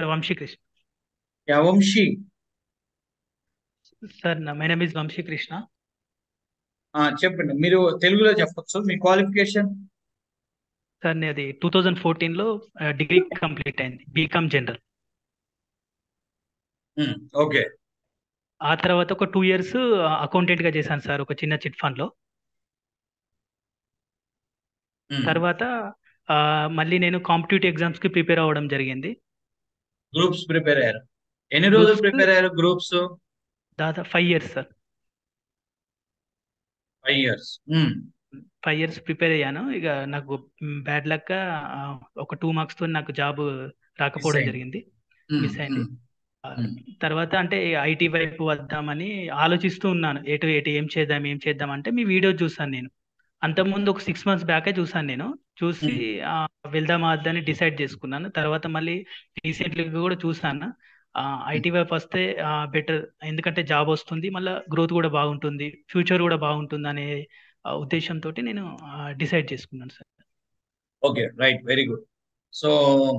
Vamsi Krishna yeah Vamshi sir my name is Vamshi Krishna ఆ, చెప్పండి మీరు తెలుగులో చెప్పొచ్చు మీ క్వాలిఫికేషన్ సార్ నాది టూ థౌజండ్ ఫోర్టీన్లో డిగ్రీ కంప్లీట్ అయింది బీకామ్ జనరల్ ఓకే ఆ తర్వాత ఒక టూ ఇయర్స్ అకౌంటెంట్గా చేశాను సార్ ఒక చిన్న చిట్ ఫండ్లో తర్వాత ఆ, మళ్ళీ నేను కాంపిటేటివ్ ఎగ్జామ్స్కి ప్రిపేర్ అవ్వడం జరిగింది గ్రూప్స్ ప్రిపేర్ అయ్యారు ఎన్ని రోజులు Groups- ప్రిపేర్ అయ్యారు గ్రూప్స్ దాదాపు five years sir five years five years prepare అయ్యాను ఇక నాకు బ్యాడ్ లక్ ఒక టూ మార్క్స్తో నాకు జాబ్ రాకపోవడం అయింది. జరిగింది మిస్ అయింది ఆ, తర్వాత అంటే ఐటీ వైపు వద్దామని ఆలోచిస్తూ ఉన్నాను ఎటు ఎటు ఏం చేద్దాం ఏం చేద్దాం అంటే మీ వీడియో చూసాను నేను అంతకుముందు ఒక సిక్స్ మంత్స్ బ్యాకే చూసాను నేను చూసి ఆ, వెళ్దామా వద్దని డిసైడ్ చేసుకున్నాను తర్వాత మళ్ళీ రీసెంట్లీ కూడా చూసాను ఐటీ వైపు వస్తే బెటర్ ఎందుకంటే జాబ్ వస్తుంది మళ్ళీ గ్రోత్ కూడా బాగుంటుంది ఫ్యూచర్ కూడా బాగుంటుంది అనే ఆ, ఉద్దేశంతో నేను డిసైడ్ చేసుకున్నాను sir okay right very good so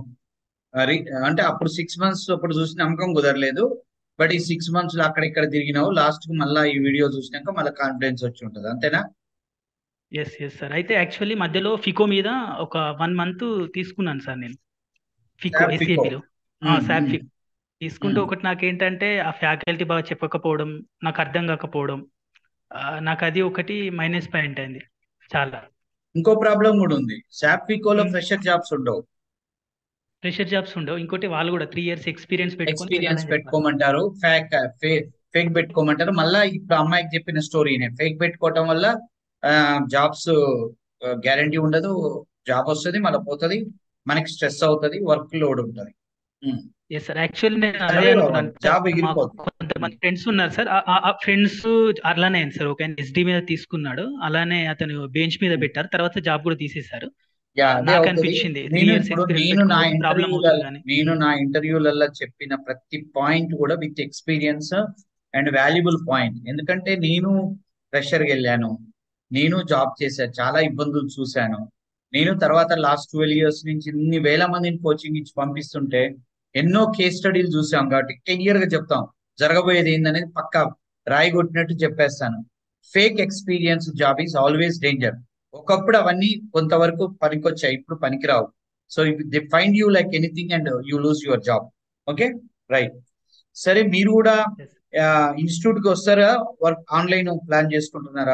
అంటే అప్పుడు సిక్స్ మంత్స్ అప్పుడు చూసి నమ్మకం కుదరలేదు బట్ ఈ సిక్స్ మంత్స్ లో అక్కడ ఇక్కడ తిరిగినావు లాస్ట్ కు మళ్ళీ ఈ వీడియో చూసినాక మళ్ళీ కాన్ఫిడెన్స్ వచ్చి ఉంటుంది అంతేనా ఎస్ ఎస్ సార్ అయితే యాక్చువల్లీ మధ్యలో ఫికో మీద ఒక వన్ మంత్ తీసుకున్నాను సార్ నేను ఫికో Sap Fico. ఎస్ఏపిలో మ్మ్, శాప్ మ్మ్. ఫికో తీసుకుంటే మ్మ్. ఒకటి నాకేంటంటే ఆ ఫ్యాకల్టీ బాగా చెప్పకపోవడం నాకు అర్థం కాకపోవడం ఆ, నాకు అది ఒకటి మైనస్ పాయింట్ అయింది చాలా ఇంకో ప్రాబ్లం కూడా ఉంది శాప్ ఫికోలో మ్మ్. ఫ్రెషర్ జాబ్స్ ఉండవు ప్రెషర్ జాబ్స్ ఉండవు ఇంకోటి వాళ్ళు కూడా త్రీ ఇయర్స్ ఎక్స్పీరియన్స్ పెట్టుకొని ఎక్స్పీరియన్స్ వెళ్ళాలని చెప్పారు పెట్టుకోమంటారు ఫేక్ ఫేక్ పెట్టుకోమంటారు మళ్ళా ఇప్పుడు అమ్మాయికి చెప్పిన స్టోరీనే ఫేక్ పెట్టుకోవటం వల్ల జాబ్స్ గ్యారంటీ ఉండదు జాబ్ వస్తుంది మళ్ళీ పోతుంది మనకి స్ట్రెస్ అవుతుంది వర్క్ లోడ్ ఉంటుంది ఎస్ సార్ యాక్చువల్లీ నేను అదే సర్వే అనుకున్నాను జాబ్ మాకు ఎగిరిపోతుంది కొంతమంది ఫ్రెండ్స్ ఉన్నారు సార్ ఆ ఫ్రెండ్స్ అలానే అయింది సార్ ఒక ఎస్డి మీద తీసుకున్నాడు అలానే అతను బెంచ్ మీద పెట్టారు తర్వాత జాబ్ కూడా తీసేశారు యా ఆ, అదే నాకు అవుతుంది అనిపించింది త్రీ నేను ఇయర్స్ ఇప్పుడు ఎక్స్పీరియన్స్ నేను నా పెట్టుకోవడం ప్రాబ్లం ఇంటర్వ్యూల అవుతుంది అని నేను నా ఇంటర్వ్యూలలో చెప్పిన ప్రతి పాయింట్ కూడా with experience and valuable point ఎందుకంటే నేను ప్రెషర్కి వెళ్ళాను నేను జాబ్ చేశాను చాలా ఇబ్బందులు చూశాను నేను తర్వాత లాస్ట్ ట్వెల్వ్ ఇయర్స్ నుంచి ఇన్ని వేల మందిని కోచింగ్ ఇచ్చి పంపిస్తుంటే ఎన్నో కేస్ స్టడీలు చూసాం కాబట్టి క్లియర్ గా చెప్తాం జరగబోయేది ఏందనేది పక్కా రాయి కొట్టినట్టు చెప్పేస్తాను fake experience job is always danger ఒకప్పుడు అవన్నీ కొంతవరకు పనికొచ్చాయి ఇప్పుడు పనికిరావు so if they find you like anything and you lose your job okay right సరే మీరు కూడా Yes. ఇన్స్టిట్యూట్ కి వస్తారా వర్క్ ఆన్లైన్ ప్లాన్ చేసుకుంటున్నారా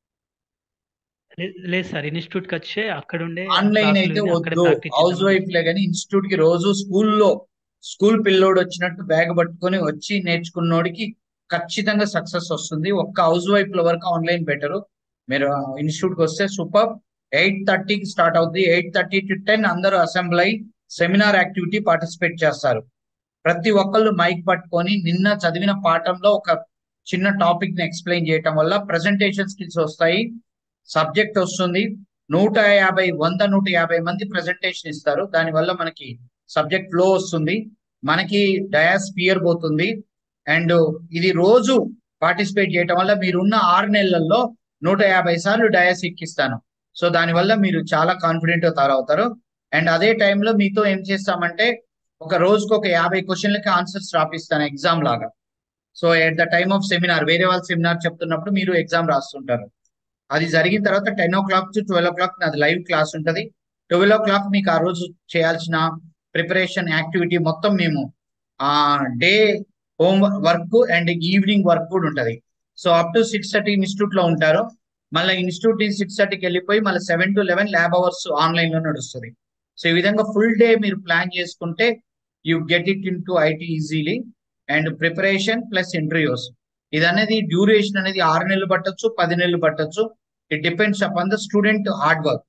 లే- లేదు సార్ ఇన్స్టిట్యూట్ కి వచ్చే అక్కడ ఉండే ఆన్లైన్ క్లాసులు అయితే విని అక్కడే వద్దు ప్రాక్టీస్ హౌస్ చేద్దాం వైఫ్ లే కానీ ఇన్స్టిట్యూట్ కి రోజు స్కూల్లో స్కూల్ పిల్లోడు వచ్చినట్టు బ్యాగ్ పట్టుకొని వచ్చి నేర్చుకున్నోడికి ఖచ్చితంగా సక్సెస్ వస్తుంది ఒక్క హౌస్ వైఫ్ల వరకు ఆన్లైన్ బెటర్ మీరు ఇన్స్టిట్యూట్ కి వస్తే సూపర్ ఎయిట్ థర్టీకి స్టార్ట్ అవుతుంది ఎయిట్ థర్టీ టు టెన్ అందరూ అసెంబ్లీ అయి సెమినార్ యాక్టివిటీ పార్టిసిపేట్ చేస్తారు ప్రతి ఒక్కళ్ళు మైక్ పట్టుకొని నిన్న చదివిన పాఠంలో ఒక చిన్న టాపిక్ ని ఎక్స్ప్లెయిన్ చేయటం వల్ల ప్రజెంటేషన్ స్కిల్స్ వస్తాయి సబ్జెక్ట్ వస్తుంది నూట యాభై వంద నూట యాభై మంది ప్రజెంటేషన్ ఇస్తారు దానివల్ల మనకి సబ్జెక్ట్ ఫ్లో వస్తుంది మనకి డయాస్ పియర్ పోతుంది అండ్ ఇది రోజు పార్టిసిపేట్ చేయటం వల్ల మీరున్న ఆరు నెలల్లో నూట యాభై సార్లు డయాస్ ఎక్కిస్తాను సో దానివల్ల మీరు చాలా కాన్ఫిడెంట్ గా తయారవుతారు అండ్ అదే టైంలో మీతో ఏం చేస్తామంటే ఒక రోజుకు ఒక యాభై క్వశ్చన్లకి ఆన్సర్స్ రాపిస్తాను ఎగ్జామ్ లాగా so at the time of seminar వేరే వాళ్ళ సెమినార్ చెప్తున్నప్పుడు మీరు ఎగ్జామ్ రాస్తుంటారు అది జరిగిన తర్వాత ten o'clock to twelve o'clock నాది లైవ్ క్లాస్ ఉంటుంది ట్వెల్వ్ ఓ క్లాక్ మీకు ఆ రోజు చేయాల్సిన ప్రిపరేషన్ యాక్టివిటీ మొత్తం మేము ఆ day home work and evening work కూడా ఉంటుంది so up to six thirty institute లో ఉంటారు మళ్ళీ ఇన్స్టిట్యూట్ సిక్స్ థర్టీకి వెళ్ళిపోయి మళ్ళీ seven to eleven lab hours online లో నడుస్తుంది సో ఈ విధంగా ఫుల్ డే మీరు ప్లాన్ చేసుకుంటే you get it in to IT easily and preparation plus interviews ఇది అనేది డ్యూరేషన్ అనేది ఆరు నెలలు పట్టొచ్చు పది నెలలు పట్టొచ్చు it depends upon the student hard work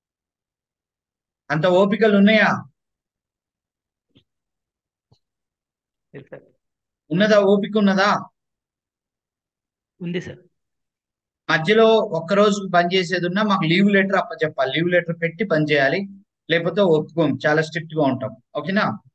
అంత ఓపికలు ఉన్నాయా Yes, sir. ఉన్నదా ఓపిక ఉన్నదా ఉంది సార్ మధ్యలో ఒక్క రోజు బంద్ చేసేది ఉన్నా మాకు లీవ్ లెటర్ అప్ప చెప్పాలి లీవ్ లెటర్ పెట్టి బంద్ చేయాలి లేకపోతే ఒప్పుకోం చాలా స్ట్రిక్ట్ గా ఉంటాం ఓకేనా